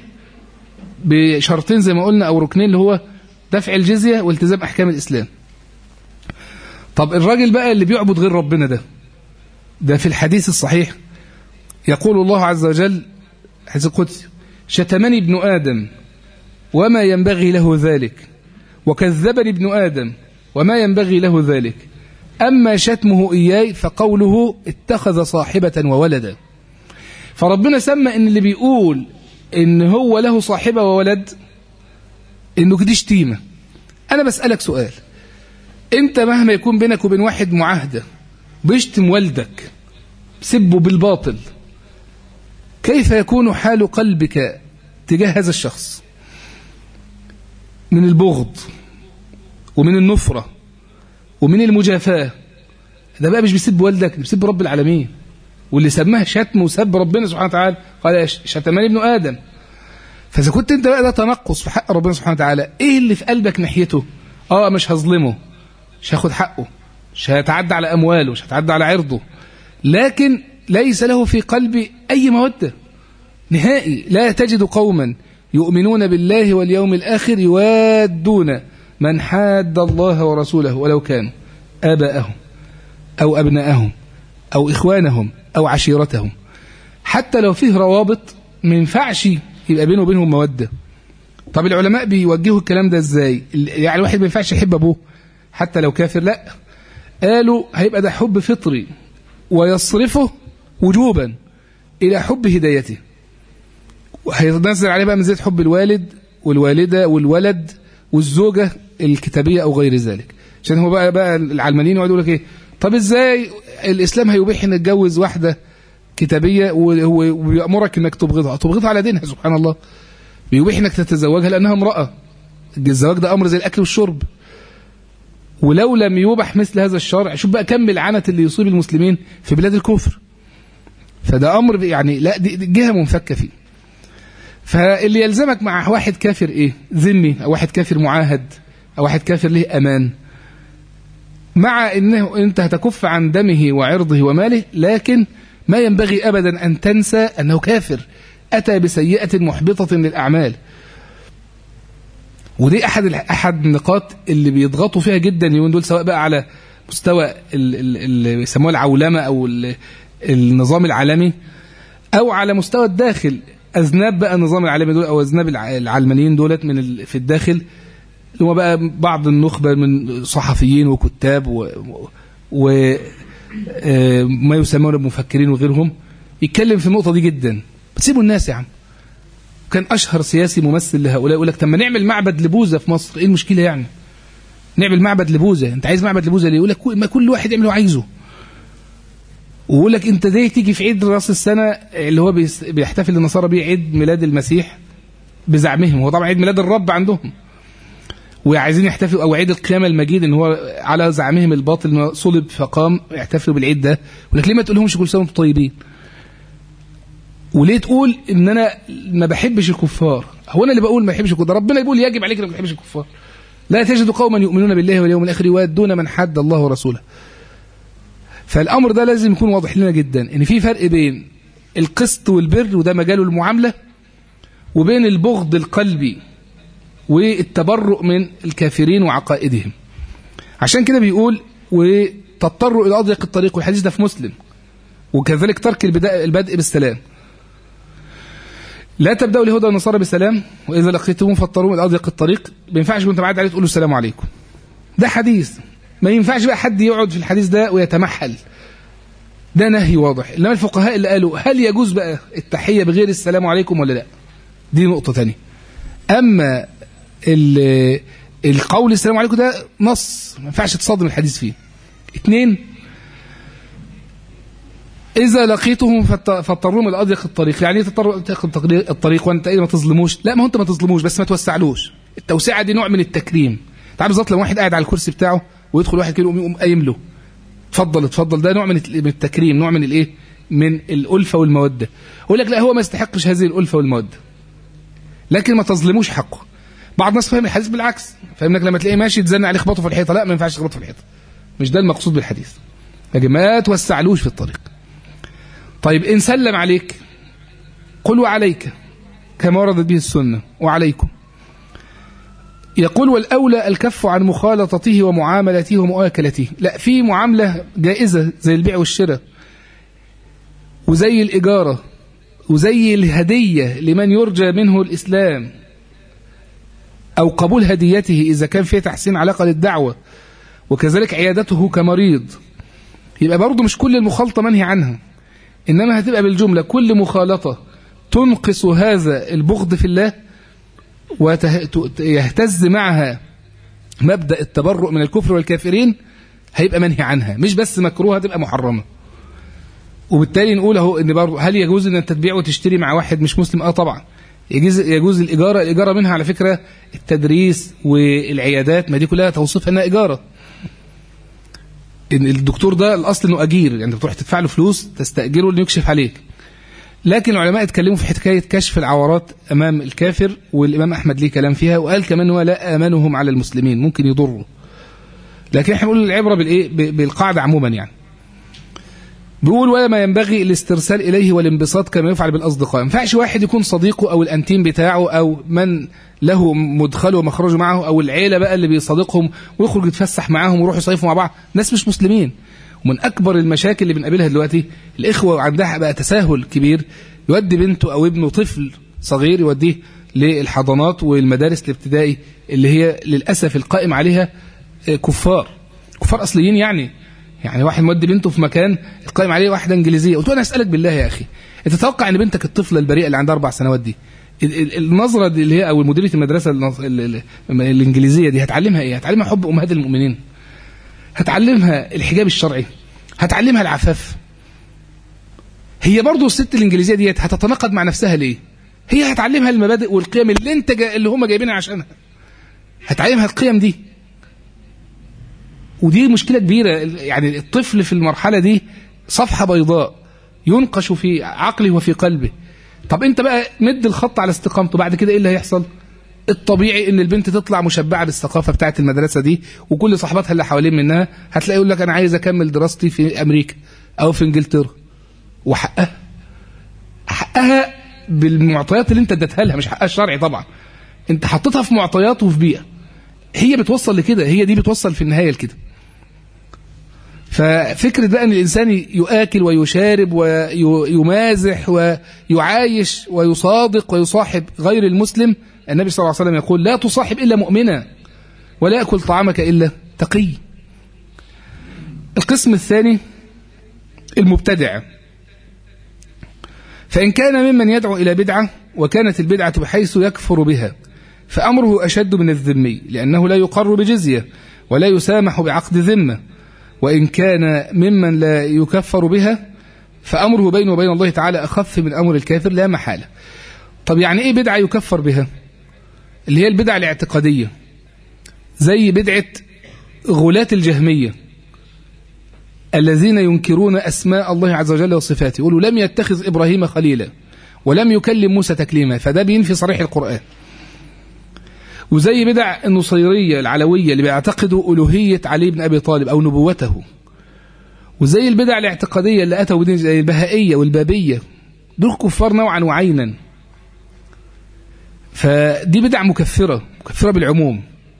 بشرطين زي ما قلنا أو ركنين اللي هو دفع الجزية والتزام أحكام الإسلام طب الراجل بقى اللي بيعبد غير ربنا ده ده في الحديث الصحيح يقول الله عز وجل حديث القدس شتمني ابن آدم وما ينبغي له ذلك وكذبني ابن آدم وما ينبغي له ذلك أما شتمه إياي فقوله اتخذ صاحبة وولدا فربنا سمى إن اللي بيقول ان هو له صاحبة وولد انه دي شتيمة انا بسألك سؤال انت مهما يكون بينك وبين واحد معاهدة بيشتم والدك سبه بالباطل كيف يكون حال قلبك تجاه هذا الشخص من البغض ومن النفرة ومن المجافاة ده بقى مش بيسب والدك بيسب رب العالمين واللي سماه شتم وسب ربنا سبحانه وتعالى قال شتمني ابن آدم فإذا كنت أنت بقى ده تنقص في حق ربنا سبحانه وتعالى إيه اللي في قلبك ناحيته آه مش هظلمه مش هاخد حقه مش هيتعدى على أمواله مش هيتعدى على عرضه لكن ليس له في قلبي أي مودة نهائي لا تجد قوما يؤمنون بالله واليوم الآخر يوادون من حاد الله ورسوله ولو كانوا آباءهم أو أبناءهم أو إخوانهم أو عشيرتهم حتى لو فيه روابط ما ينفعش يبقى بينه وبينهم مودة طب العلماء بيوجهوا الكلام ده ازاي يعني الواحد ما ينفعش يحب أبوه حتى لو كافر لا قالوا هيبقى ده حب فطري ويصرفه وجوبا إلى حب هدايته وهينزل عليه بقى من زيت حب الوالد والوالدة والولد والزوجة الكتابية أو غير ذلك عشان هو بقى بقى العلمانيين يقعدوا لك ايه طب ازاي الاسلام هيبيح ان نتجوز واحده كتابيه وبيامرك انك تبغضها تبغضها على دينها سبحان الله بيبيح انك تتزوجها لانها امراه الزواج ده امر زي الاكل والشرب ولو لم يوبح مثل هذا الشرع شوف بقى كم العنت اللي يصيب المسلمين في بلاد الكفر فده امر يعني لا دي جهه منفكه فيه فاللي يلزمك مع واحد كافر ايه ذمي او واحد كافر معاهد او واحد كافر له امان مع انه انت هتكف عن دمه وعرضه وماله لكن ما ينبغي ابدا ان تنسى انه كافر اتى بسيئه محبطه للاعمال ودي احد احد النقاط اللي بيضغطوا فيها جدا اليومين دول سواء بقى على مستوى اللي بيسموه العولمه او النظام العالمي او على مستوى الداخل اذناب بقى النظام العالمي دول او اذناب العلمانيين دولت من في الداخل اللي هو بقى بعض النخبة من صحفيين وكتاب و, و ما يسمون المفكرين وغيرهم يتكلم في النقطة دي جدا بتسيبوا الناس يا عم كان أشهر سياسي ممثل لهؤلاء يقول لك طب ما نعمل معبد لبوذا في مصر إيه المشكلة يعني نعمل معبد لبوذا أنت عايز معبد لبوذا ليه يقول لك ما كل واحد يعمل اللي عايزه ويقول لك أنت زي تيجي في عيد راس السنة اللي هو بيحتفل النصارى بيه عيد ميلاد المسيح بزعمهم هو طبعا عيد ميلاد الرب عندهم وعايزين يحتفلوا او عيد القيامه المجيد ان هو على زعمهم الباطل انه صلب فقام يحتفلوا بالعيد ده ولك ليه ما تقولهمش كل سنه وانتم طيبين وليه تقول ان انا ما بحبش الكفار هو انا اللي بقول ما بحبش الكفار ده ربنا يقول يجب عليك انك ما تحبش الكفار لا تجد قوما يؤمنون بالله واليوم الاخر يوادون من حد الله ورسوله فالامر ده لازم يكون واضح لنا جدا ان في فرق بين القسط والبر وده مجاله المعامله وبين البغض القلبي والتبرؤ من الكافرين وعقائدهم عشان كده بيقول وتضطروا إلى أضيق الطريق والحديث ده في مسلم وكذلك ترك البدء, البدء بالسلام لا تبدأوا اليهود والنصارى بالسلام وإذا لقيتموهم فاضطروا إلى أضيق الطريق ما ينفعش وانت معدي عليه تقول له السلام عليكم ده حديث ما ينفعش بقى حد يقعد في الحديث ده ويتمحل ده نهي واضح انما الفقهاء اللي قالوا هل يجوز بقى التحية بغير السلام عليكم ولا لا دي نقطة تانية أما القول السلام عليكم ده نص ما ينفعش تصادم الحديث فيه اثنين إذا لقيتهم فاضطروهم إلى أضيق الطريق يعني ايه تضطروا الطريق وأنت إيه ما تظلموش لا ما هو أنت ما تظلموش بس ما توسعلوش التوسعة دي نوع من التكريم تعرف بالظبط لو واحد قاعد على الكرسي بتاعه ويدخل واحد كده يقوم قايم له اتفضل اتفضل ده نوع من التكريم نوع من الايه من الألفة والمودة يقول لك لا هو ما يستحقش هذه الألفة والمودة لكن ما تظلموش حقه بعض الناس فاهم الحديث بالعكس فاهم لك لما تلاقيه ماشي تزن عليه خبطه في الحيطه لا ما ينفعش تخبطه في الحيطه مش ده المقصود بالحديث لكن ما توسعلوش في الطريق طيب ان سلم عليك قل وعليك كما وردت به السنه وعليكم يقول والأولى الكف عن مخالطته ومعاملته ومؤاكلته لا في معاملة جائزة زي البيع والشراء وزي الإجارة وزي الهدية لمن يرجى منه الإسلام أو قبول هديته إذا كان فيه تحسين علاقة للدعوة وكذلك عيادته كمريض يبقى برضه مش كل المخالطة منهي عنها إنما هتبقى بالجملة كل مخالطة تنقص هذا البغض في الله ويهتز معها مبدأ التبرؤ من الكفر والكافرين هيبقى منهي عنها مش بس مكروهة تبقى محرمة وبالتالي نقول اهو ان برضه هل يجوز ان انت تبيع وتشتري مع واحد مش مسلم اه طبعا يجوز يجوز الاجاره الاجاره منها على فكره التدريس والعيادات ما دي كلها توصيفها انها اجاره ان الدكتور ده الاصل انه اجير يعني بتروح تدفع له فلوس تستاجره انه يكشف عليك لكن العلماء اتكلموا في حكايه كشف العورات امام الكافر والامام احمد ليه كلام فيها وقال كمان هو لا امنهم على المسلمين ممكن يضروا لكن احنا بنقول العبره بالايه بالقاعده عموما يعني بيقول ولا ما ينبغي الاسترسال إليه والانبساط كما يفعل بالأصدقاء ما ينفعش واحد يكون صديقه أو الأنتيم بتاعه أو من له مدخله ومخرجه معه أو العيلة بقى اللي بيصادقهم ويخرج يتفسح معاهم ويروحوا يصيفوا مع بعض ناس مش مسلمين ومن أكبر المشاكل اللي بنقابلها دلوقتي الإخوة عندها بقى تساهل كبير يودي بنته أو ابنه طفل صغير يوديه للحضانات والمدارس الابتدائي اللي هي للأسف القائم عليها كفار كفار أصليين يعني يعني واحد مودي بنته في مكان القائم عليه واحده انجليزيه قلت له انا اسالك بالله يا اخي انت تتوقع ان بنتك الطفله البريئه اللي عندها اربع سنوات دي النظره دي اللي هي او مديريه المدرسه الانجليزيه دي هتعلمها ايه هتعلمها حب امهات المؤمنين هتعلمها الحجاب الشرعي هتعلمها العفاف هي برضه الست الانجليزيه ديت هتتناقض مع نفسها ليه هي هتعلمها المبادئ والقيم اللي انت جا اللي هم جايبينها عشانها هتعلمها القيم دي ودي مشكلة كبيرة يعني الطفل في المرحلة دي صفحة بيضاء ينقش في عقله وفي قلبه طب انت بقى مد الخط على استقامته بعد كده ايه اللي هيحصل الطبيعي ان البنت تطلع مشبعه بالثقافه بتاعه المدرسه دي وكل صاحباتها اللي حوالين منها هتلاقي يقول لك انا عايز اكمل دراستي في امريكا او في انجلترا وحقها حقها بالمعطيات اللي انت اديتها لها مش حقها الشرعي طبعا انت حطيتها في معطيات وفي بيئه هي بتوصل لكده هي دي بتوصل في النهايه لكده ففكرة بقى أن الإنسان يؤكل ويشارب ويمازح ويعايش ويصادق ويصاحب غير المسلم النبي صلى الله عليه وسلم يقول لا تصاحب إلا مؤمنا ولا يأكل طعامك إلا تقي القسم الثاني المبتدع فإن كان ممن يدعو إلى بدعة وكانت البدعة بحيث يكفر بها فأمره أشد من الذمي لأنه لا يقر بجزية ولا يسامح بعقد ذمة وإن كان ممن لا يكفر بها فأمره بينه وبين الله تعالى أخف من أمر الكافر لا محالة طب يعني إيه بدعة يكفر بها اللي هي البدعة الاعتقادية زي بدعة غلاة الجهمية الذين ينكرون أسماء الله عز وجل وصفاته يقولوا لم يتخذ إبراهيم خليلا ولم يكلم موسى تكليما فده بينفي صريح القرآن وزي بدع النصيرية العلوية اللي بيعتقدوا ألوهية علي بن أبي طالب أو نبوته وزي البدع الاعتقادية اللي أتوا بدين زي البهائية والبابية دول كفار نوعا وعينا فدي بدع مكفرة مكفرة بالعموم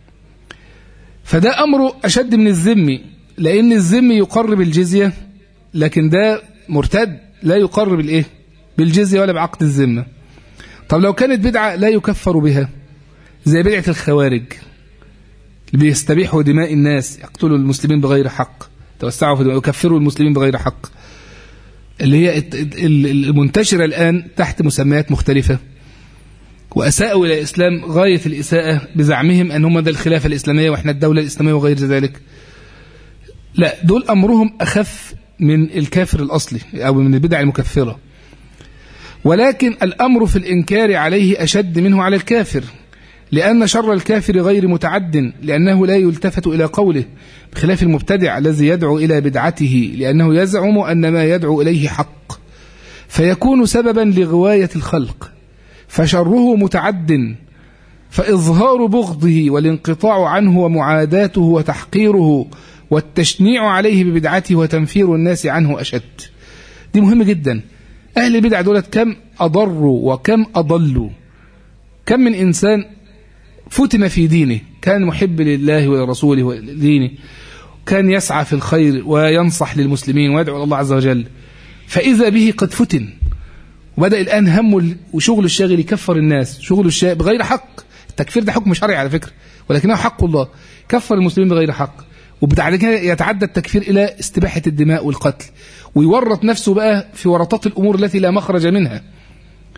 فده أمره أشد من الذم لأن الذم يقرب الجزية لكن ده مرتد لا يقرب الإيه بالجزية ولا بعقد الذمة طب لو كانت بدعة لا يكفر بها زي بدعة الخوارج اللي بيستبيحوا دماء الناس يقتلوا المسلمين بغير حق توسعوا في دماء يكفروا المسلمين بغير حق اللي هي المنتشرة الآن تحت مسميات مختلفة وأساءوا إلى الإسلام غاية الإساءة بزعمهم أن هم ده الخلافة الإسلامية وإحنا الدولة الإسلامية وغير ذلك لا دول أمرهم أخف من الكافر الأصلي أو من البدع المكفرة ولكن الأمر في الإنكار عليه أشد منه على الكافر لأن شر الكافر غير متعد لأنه لا يلتفت إلى قوله بخلاف المبتدع الذي يدعو إلى بدعته لأنه يزعم أن ما يدعو إليه حق فيكون سببا لغواية الخلق فشره متعد فإظهار بغضه والانقطاع عنه ومعاداته وتحقيره والتشنيع عليه ببدعته وتنفير الناس عنه أشد دي مهم جدا أهل البدع دولت كم أضروا وكم أضلوا كم من إنسان فتن في دينه كان محب لله ولرسوله ولدينه كان يسعى في الخير وينصح للمسلمين ويدعو الله عز وجل فإذا به قد فتن وبدأ الآن همه وشغل الشاغل يكفر الناس شغل الشاغل بغير حق التكفير ده حكم شرعي على فكرة ولكنه حق الله كفر المسلمين بغير حق وبعد كده يتعدى التكفير إلى استباحة الدماء والقتل ويورط نفسه بقى في ورطات الأمور التي لا مخرج منها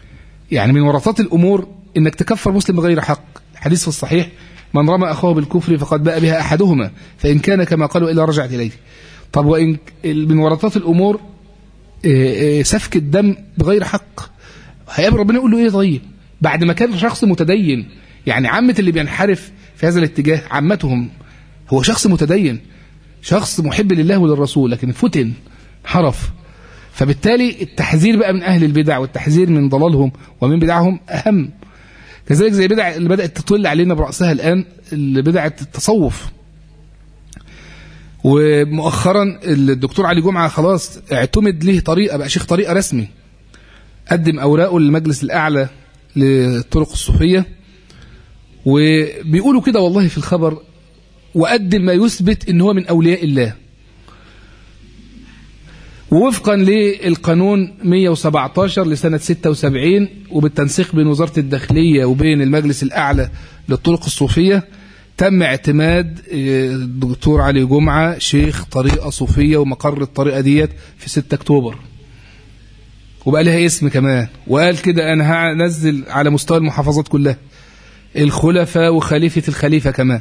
يعني من ورطات الأمور إنك تكفر مسلم بغير حق حديث في الصحيح من رمى أخاه بالكفر فقد باء بها أحدهما فإن كان كما قالوا إلا رجعت إليه طب وإن من ورطات الأمور إيه، إيه، سفك الدم بغير حق هيقابل ربنا يقول له إيه طيب بعد ما كان شخص متدين يعني عامة اللي بينحرف في هذا الاتجاه عامتهم هو شخص متدين شخص محب لله وللرسول لكن فتن حرف فبالتالي التحذير بقى من أهل البدع والتحذير من ضلالهم ومن بدعهم أهم كذلك زي بدع اللي بدأت تطل علينا برأسها الآن اللي بدعة التصوف ومؤخرا الدكتور علي جمعة خلاص اعتمد له طريقة بقى شيخ طريقة رسمي قدم أوراقه للمجلس الأعلى للطرق الصوفية وبيقولوا كده والله في الخبر وقدم ما يثبت ان هو من أولياء الله ووفقا للقانون 117 لسنة 76 وبالتنسيق بين وزارة الداخلية وبين المجلس الأعلى للطرق الصوفية تم اعتماد الدكتور علي جمعة شيخ طريقة صوفية ومقر الطريقة ديت في 6 أكتوبر وبقى لها اسم كمان وقال كده أنا هنزل على مستوى المحافظات كلها الخلفاء وخليفة الخليفة كمان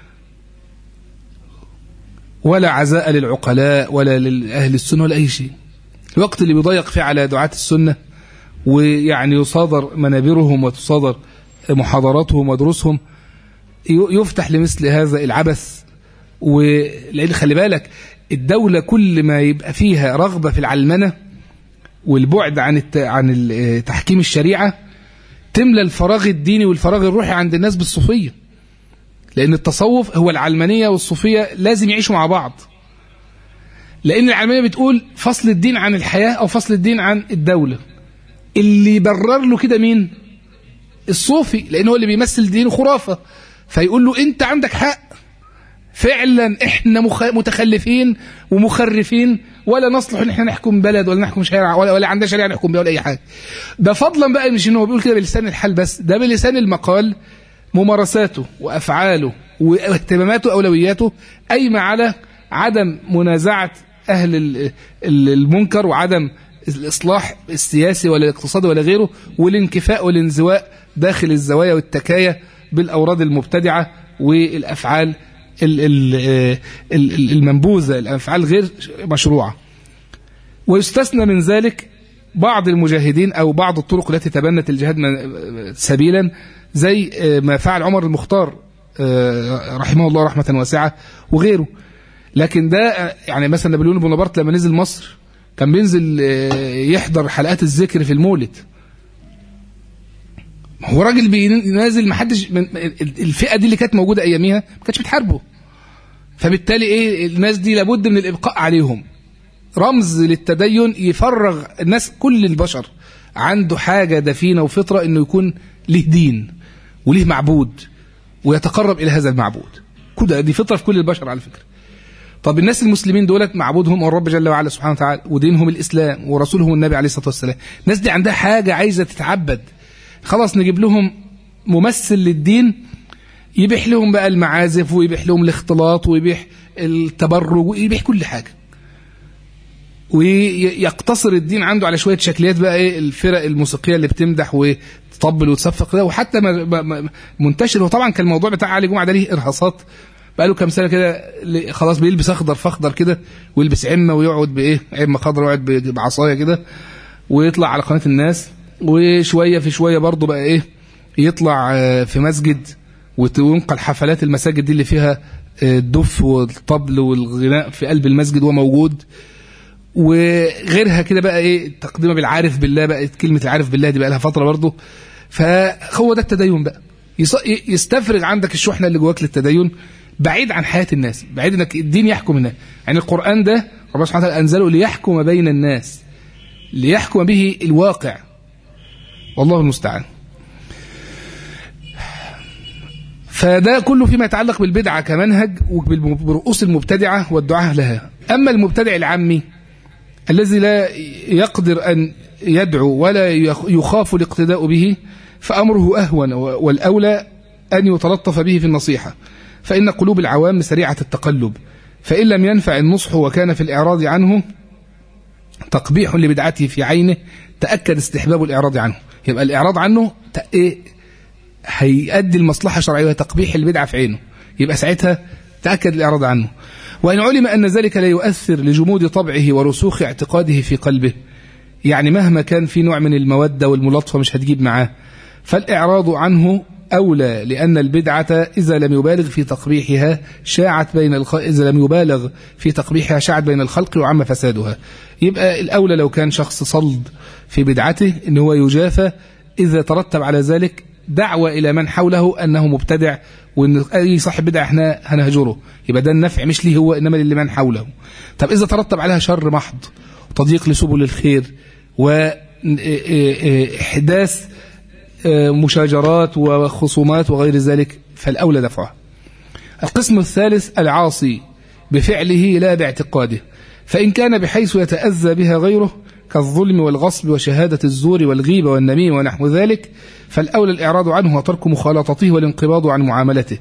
ولا عزاء للعقلاء ولا لأهل السنة ولا أي شيء الوقت اللي بيضيق فيه على دعاة السنة ويعني يصادر منابرهم وتصادر محاضراتهم ودروسهم يفتح لمثل هذا العبث ولأن خلي بالك الدولة كل ما يبقى فيها رغبة في العلمنة والبعد عن الت... عن تحكيم الشريعة تملى الفراغ الديني والفراغ الروحي عند الناس بالصوفية لأن التصوف هو العلمانية والصوفية لازم يعيشوا مع بعض لأن العلمانية بتقول فصل الدين عن الحياة أو فصل الدين عن الدولة اللي يبرر له كده مين الصوفي لأن هو اللي بيمثل دين خرافة فيقول له أنت عندك حق فعلا احنا مخ... متخلفين ومخرفين ولا نصلح ان احنا نحكم بلد ولا نحكم شارع ولا ولا عندنا شريعه نحكم بها ولا اي حاجه ده فضلا بقى مش ان هو بيقول كده بلسان الحال بس ده بلسان المقال ممارساته وافعاله واهتماماته واولوياته قايمه على عدم منازعه اهل المنكر وعدم الاصلاح السياسي ولا الاقتصادي ولا غيره والانكفاء والانزواء داخل الزوايا والتكايا بالاوراد المبتدعه والافعال المنبوذة الأفعال غير مشروعة ويستثنى من ذلك بعض المجاهدين أو بعض الطرق التي تبنت الجهاد سبيلا زي ما فعل عمر المختار رحمه الله رحمة واسعة وغيره لكن ده يعني مثلا نابليون بونابرت لما نزل مصر كان بينزل يحضر حلقات الذكر في المولد هو راجل بينازل ما حدش من الفئه دي اللي كانت موجوده اياميها ما كانتش بتحاربه فبالتالي ايه الناس دي لابد من الابقاء عليهم رمز للتدين يفرغ الناس كل البشر عنده حاجه دفينه وفطره انه يكون له دين وليه معبود ويتقرب الى هذا المعبود كده دي فطره في كل البشر على فكره طب الناس المسلمين دولت معبودهم الرب جل وعلا سبحانه وتعالى ودينهم الاسلام ورسولهم النبي عليه الصلاه والسلام الناس دي عندها حاجه عايزه تتعبد خلاص نجيب لهم ممثل للدين يبيح لهم بقى المعازف ويبيح لهم الاختلاط ويبيح التبرج ويبيح كل حاجة ويقتصر الدين عنده على شوية شكليات بقى ايه الفرق الموسيقية اللي بتمدح وتطبل وتصفق ده وحتى منتشر وطبعا كان الموضوع بتاع علي جمعة ده ليه إرهاصات بقى له كام سنة كده خلاص بيلبس أخضر فأخضر كده ويلبس عمة ويقعد بإيه عمة خضراء ويقعد بعصاية كده ويطلع على قناة الناس وشوية في شوية برضه بقى إيه يطلع في مسجد وينقل حفلات المساجد دي اللي فيها الدف والطبل والغناء في قلب المسجد وهو موجود وغيرها كده بقى ايه تقديمه بالعارف بالله بقى كلمه العارف بالله دي بقى لها فتره برضه فهو ده التدين بقى يستفرغ عندك الشحنه اللي جواك للتدين بعيد عن حياه الناس بعيد انك الدين يحكم الناس يعني القران ده ربنا سبحانه وتعالى انزله ليحكم بين الناس ليحكم به الواقع والله المستعان فده كله فيما يتعلق بالبدعة كمنهج وبرؤوس المبتدعة والدعاء لها أما المبتدع العامي الذي لا يقدر أن يدعو ولا يخاف الاقتداء به فأمره أهون والأولى أن يتلطف به في النصيحة فإن قلوب العوام سريعة التقلب فإن لم ينفع النصح وكان في الإعراض عنه تقبيح لبدعته في عينه تأكد استحباب الإعراض عنه يبقى الإعراض عنه إيه هيؤدي المصلحة الشرعية وتقبيح البدعة في عينه يبقى ساعتها تأكد الإعراض عنه وإن علم أن ذلك لا يؤثر لجمود طبعه ورسوخ اعتقاده في قلبه يعني مهما كان في نوع من المودة والملاطفة مش هتجيب معاه فالإعراض عنه أولى لأن البدعة إذا لم يبالغ في تقبيحها شاعت بين الخ... إذا لم يبالغ في تقبيحها شاعت بين الخلق وعم فسادها يبقى الأولى لو كان شخص صلد في بدعته إن هو يجافى إذا ترتب على ذلك دعوة إلى من حوله أنه مبتدع وأن أي صاحب بدعة احنا هنهجره يبقى ده النفع مش ليه هو إنما لمن حوله طب إذا ترتب عليها شر محض وتضييق لسبل الخير وإحداث مشاجرات وخصومات وغير ذلك فالأولى دفعها القسم الثالث العاصي بفعله لا باعتقاده فإن كان بحيث يتأذى بها غيره كالظلم والغصب وشهادة الزور والغيبة والنميم ونحو ذلك فالأولى الإعراض عنه وترك مخالطته والانقباض عن معاملته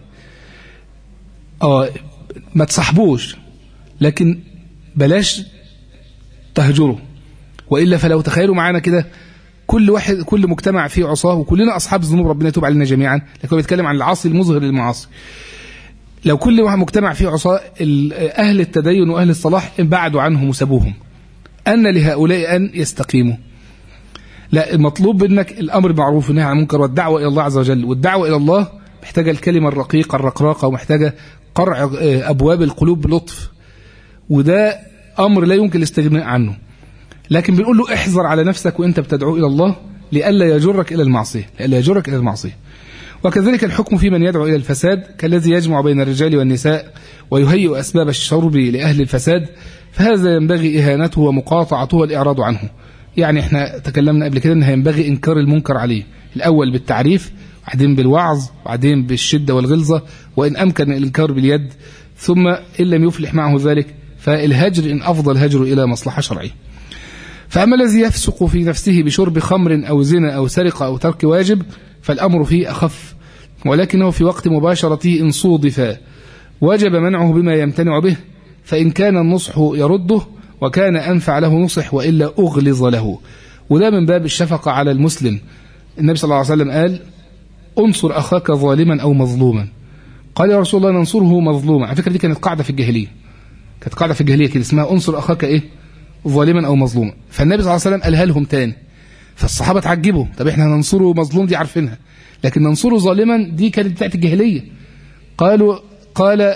آه ما تصحبوش لكن بلاش تهجره وإلا فلو تخيلوا معانا كده كل واحد كل مجتمع فيه عصاه وكلنا أصحاب الذنوب ربنا يتوب علينا جميعا لكن هو بيتكلم عن العاصي المظهر للمعاصي لو كل واحد مجتمع فيه عصاه أهل التدين وأهل الصلاح بعدوا عنهم وسابوهم أن لهؤلاء أن يستقيموا لا المطلوب منك الأمر معروف والنهي عن المنكر والدعوة إلى الله عز وجل والدعوة إلى الله محتاجة الكلمة الرقيقة الرقراقة ومحتاجة قرع أبواب القلوب بلطف وده أمر لا يمكن الاستغناء عنه لكن بنقول له احذر على نفسك وانت بتدعو إلى الله لئلا يجرك إلى المعصية لئلا يجرك إلى المعصية وكذلك الحكم في من يدعو إلى الفساد كالذي يجمع بين الرجال والنساء ويهيئ أسباب الشرب لأهل الفساد فهذا ينبغي إهانته ومقاطعته والإعراض عنه يعني احنا تكلمنا قبل كده ان ينبغي انكار المنكر عليه الاول بالتعريف وبعدين بالوعظ وبعدين بالشده والغلظه وان امكن الانكار باليد ثم ان لم يفلح معه ذلك فالهجر ان افضل الهجر الى مصلحه شرعيه فاما الذي يفسق في نفسه بشرب خمر او زنا او سرقه او ترك واجب فالامر فيه اخف ولكنه في وقت مباشرته ان صودف وجب منعه بما يمتنع به فان كان النصح يرده وكان أنفع له نصح وإلا أغلظ له وده من باب الشفقة على المسلم النبي صلى الله عليه وسلم قال انصر أخاك ظالما أو مظلوما قال يا رسول الله ننصره مظلوما على فكرة دي كانت قاعدة في الجاهلية كانت قاعدة في الجاهلية كده اسمها انصر أخاك إيه ظالما أو مظلوما فالنبي صلى الله عليه وسلم قالها لهم تاني فالصحابة تعجبوا طب احنا ننصره مظلوم دي عارفينها لكن ننصره ظالما دي كانت بتاعت الجاهلية قالوا قال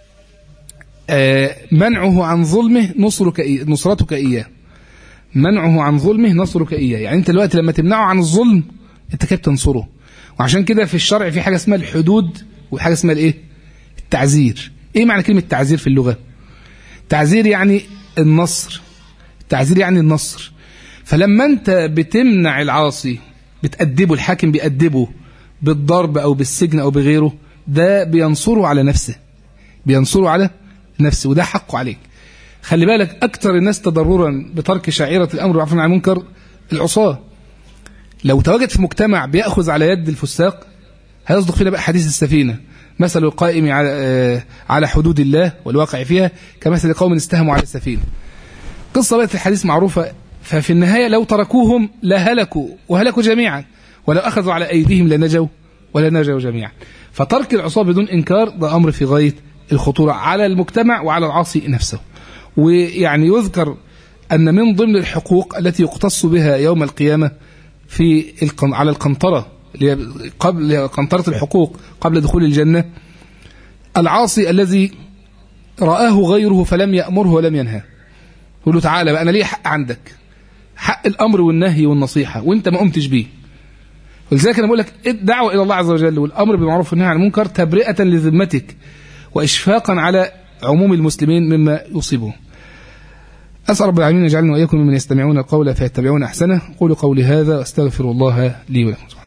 منعه عن ظلمه نصرك إيه نصرتك إياه منعه عن ظلمه نصرك إياه يعني أنت دلوقتي لما تمنعه عن الظلم أنت كده بتنصره وعشان كده في الشرع في حاجة اسمها الحدود وحاجة اسمها الإيه التعزير إيه معنى كلمة تعزير في اللغة تعزير يعني النصر التعزير يعني النصر فلما أنت بتمنع العاصي بتأدبه الحاكم بيأدبه بالضرب أو بالسجن أو بغيره ده بينصره على نفسه بينصره على نفسه وده حقه عليك خلي بالك أكثر الناس تضررا بترك شعيرة الأمر بالمعروف عن المنكر العصاة لو تواجد في مجتمع بيأخذ على يد الفساق هيصدق فينا بقى حديث السفينة مثل القائم على على حدود الله والواقع فيها كمثل قوم استهموا على السفينة قصة بقت الحديث معروفة ففي النهاية لو تركوهم لهلكوا وهلكوا جميعا ولو أخذوا على أيديهم لنجوا ولا نجوا جميعا فترك العصاة بدون إنكار ده أمر في غاية الخطورة على المجتمع وعلى العاصي نفسه ويعني يذكر أن من ضمن الحقوق التي يقتص بها يوم القيامة في على القنطرة قبل قنطرة الحقوق قبل دخول الجنة العاصي الذي رآه غيره فلم يأمره ولم ينهاه يقول له تعالى بقى أنا ليه حق عندك حق الأمر والنهي والنصيحة وانت ما قمتش بيه ولذلك أنا بقول لك الدعوة إلى الله عز وجل والأمر بالمعروف والنهي عن المنكر تبرئة لذمتك وإشفاقا على عموم المسلمين مما يصيبهم أسأل رب العالمين يجعلنا وإياكم ممن يستمعون القول فيتبعون أحسنه قولوا قولي هذا واستغفر الله لي ولكم